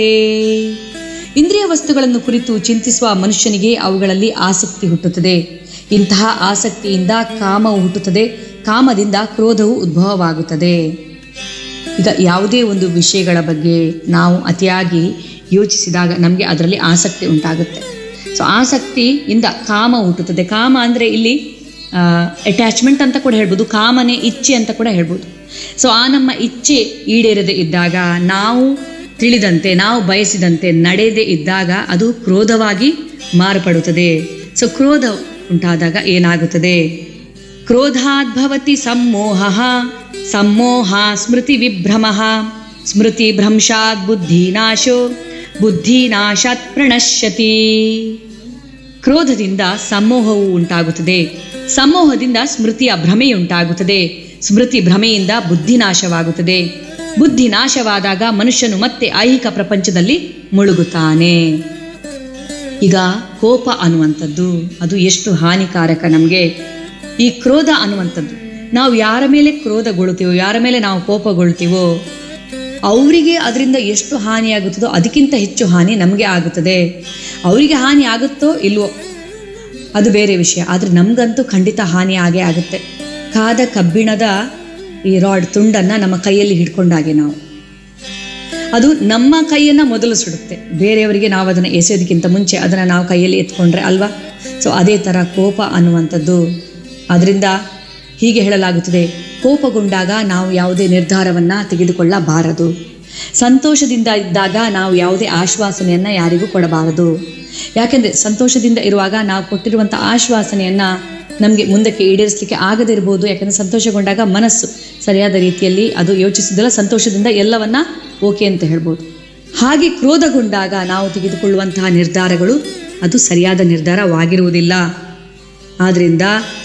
ಇಂದ್ರಿಯ ವಸ್ತುಗಳನ್ನು ಕುರಿತು ಚಿಂತಿಸುವ ಮನುಷ್ಯನಿಗೆ ಅವುಗಳಲ್ಲಿ ಆಸಕ್ತಿ ಹುಟ್ಟುತ್ತದೆ ಇಂತಹ ಆಸಕ್ತಿಯಿಂದ ಕಾಮವು ಹುಟ್ಟುತ್ತದೆ ಕಾಮದಿಂದ ಕ್ರೋಧವು ಉದ್ಭವವಾಗುತ್ತದೆ ಈಗ ಯಾವುದೇ ಒಂದು ವಿಷಯಗಳ ಬಗ್ಗೆ ನಾವು ಅತಿಯಾಗಿ ಯೋಚಿಸಿದಾಗ ನಮಗೆ ಅದರಲ್ಲಿ ಆಸಕ್ತಿ ಉಂಟಾಗುತ್ತೆ ಸೊ ಆಸಕ್ತಿಯಿಂದ ಕಾಮ ಹುಟ್ಟುತ್ತದೆ ಕಾಮ ಅಂದರೆ ಇಲ್ಲಿ ಅಟ್ಯಾಚ್ಮೆಂಟ್ ಅಂತ ಕೂಡ ಹೇಳ್ಬೋದು ಕಾಮನೆ ಇಚ್ಛೆ ಅಂತ ಕೂಡ ಹೇಳ್ಬೋದು ಸೊ ಆ ನಮ್ಮ ಇಚ್ಛೆ ಈಡೇರದೆ ಇದ್ದಾಗ ನಾವು ತಿಳಿದಂತೆ ನಾವು ಬಯಸಿದಂತೆ ನಡೆಯದೇ ಇದ್ದಾಗ ಅದು ಕ್ರೋಧವಾಗಿ ಮಾರ್ಪಡುತ್ತದೆ ಸೊ ಕ್ರೋಧ ಉಂಟಾದಾಗ ಏನಾಗುತ್ತದೆ ಕ್ರೋಧಾದ್ಭವತಿ ಸಮ್ಮೋಹ ಸಮ್ಮೋಹ ಸ್ಮೃತಿ ವಿಭ್ರಮ ಸ್ಮೃತಿ ಭ್ರಂಶಾತ್ ಬುದ್ಧಿನಾಶೋ ಬುದ್ಧಿನಾಶಾತ್ ಪ್ರಣಶ್ಯತಿ ಕ್ರೋಧದಿಂದ ಸಮೋಹವು ಉಂಟಾಗುತ್ತದೆ ಸಮೋಹದಿಂದ ಸ್ಮೃತಿಯ ಭ್ರಮೆಯುಂಟಾಗುತ್ತದೆ ಸ್ಮೃತಿ ಭ್ರಮೆಯಿಂದ ಬುದ್ಧಿನಾಶವಾಗುತ್ತದೆ ಬುದ್ಧಿ ನಾಶವಾದಾಗ ಮನುಷ್ಯನು ಮತ್ತೆ ಐಹಿಕ ಪ್ರಪಂಚದಲ್ಲಿ ಮುಳುಗುತ್ತಾನೆ ಈಗ ಕೋಪ ಅನ್ನುವಂಥದ್ದು ಅದು ಎಷ್ಟು ಹಾನಿಕಾರಕ ನಮಗೆ ಈ ಕ್ರೋಧ ಅನ್ನುವಂಥದ್ದು ನಾವು ಯಾರ ಮೇಲೆ ಕ್ರೋಧಗೊಳ್ತೀವೋ ಯಾರ ಮೇಲೆ ನಾವು ಕೋಪಗೊಳ್ತೀವೋ ಅವರಿಗೆ ಅದರಿಂದ ಎಷ್ಟು ಹಾನಿಯಾಗುತ್ತದೋ ಅದಕ್ಕಿಂತ ಹೆಚ್ಚು ಹಾನಿ ನಮಗೆ ಆಗುತ್ತದೆ ಅವರಿಗೆ ಹಾನಿ ಆಗುತ್ತೋ ಇಲ್ವೋ ಅದು ಬೇರೆ ವಿಷಯ ಆದರೆ ನಮಗಂತೂ ಖಂಡಿತ ಹಾನಿ ಆಗೇ ಆಗುತ್ತೆ ಕಾದ ಕಬ್ಬಿಣದ ಈ ರಾಡ್ ತುಂಡನ್ನು ನಮ್ಮ ಕೈಯಲ್ಲಿ ಹಿಡ್ಕೊಂಡಾಗೆ ನಾವು ಅದು ನಮ್ಮ ಕೈಯನ್ನು ಮೊದಲು ಸುಡುತ್ತೆ ಬೇರೆಯವರಿಗೆ ನಾವು ಅದನ್ನು ಎಸೆಯೋದಕ್ಕಿಂತ ಮುಂಚೆ ಅದನ್ನು ನಾವು ಕೈಯಲ್ಲಿ ಎತ್ಕೊಂಡ್ರೆ ಅಲ್ವಾ ಸೊ ಅದೇ ಥರ ಕೋಪ ಅನ್ನುವಂಥದ್ದು ಅದರಿಂದ ಹೀಗೆ ಹೇಳಲಾಗುತ್ತದೆ ಕೋಪಗೊಂಡಾಗ ನಾವು ಯಾವುದೇ ನಿರ್ಧಾರವನ್ನು ತೆಗೆದುಕೊಳ್ಳಬಾರದು ಸಂತೋಷದಿಂದ ಇದ್ದಾಗ ನಾವು ಯಾವುದೇ ಆಶ್ವಾಸನೆಯನ್ನು ಯಾರಿಗೂ ಕೊಡಬಾರದು ಯಾಕೆಂದರೆ ಸಂತೋಷದಿಂದ ಇರುವಾಗ ನಾವು ಕೊಟ್ಟಿರುವಂಥ ಆಶ್ವಾಸನೆಯನ್ನು ನಮಗೆ ಮುಂದಕ್ಕೆ ಈಡೇರಿಸಲಿಕ್ಕೆ ಆಗದೇ ಇರ್ಬೋದು ಯಾಕಂದರೆ ಸಂತೋಷಗೊಂಡಾಗ ಮನಸ್ಸು ಸರಿಯಾದ ರೀತಿಯಲ್ಲಿ ಅದು ಯೋಚಿಸಿದಲ್ಲ ಸಂತೋಷದಿಂದ ಎಲ್ಲವನ್ನ ಓಕೆ ಅಂತ ಹೇಳ್ಬೋದು ಹಾಗೆ ಕ್ರೋಧಗೊಂಡಾಗ ನಾವು ತೆಗೆದುಕೊಳ್ಳುವಂತಹ ನಿರ್ಧಾರಗಳು ಅದು ಸರಿಯಾದ ನಿರ್ಧಾರವಾಗಿರುವುದಿಲ್ಲ ಆದ್ದರಿಂದ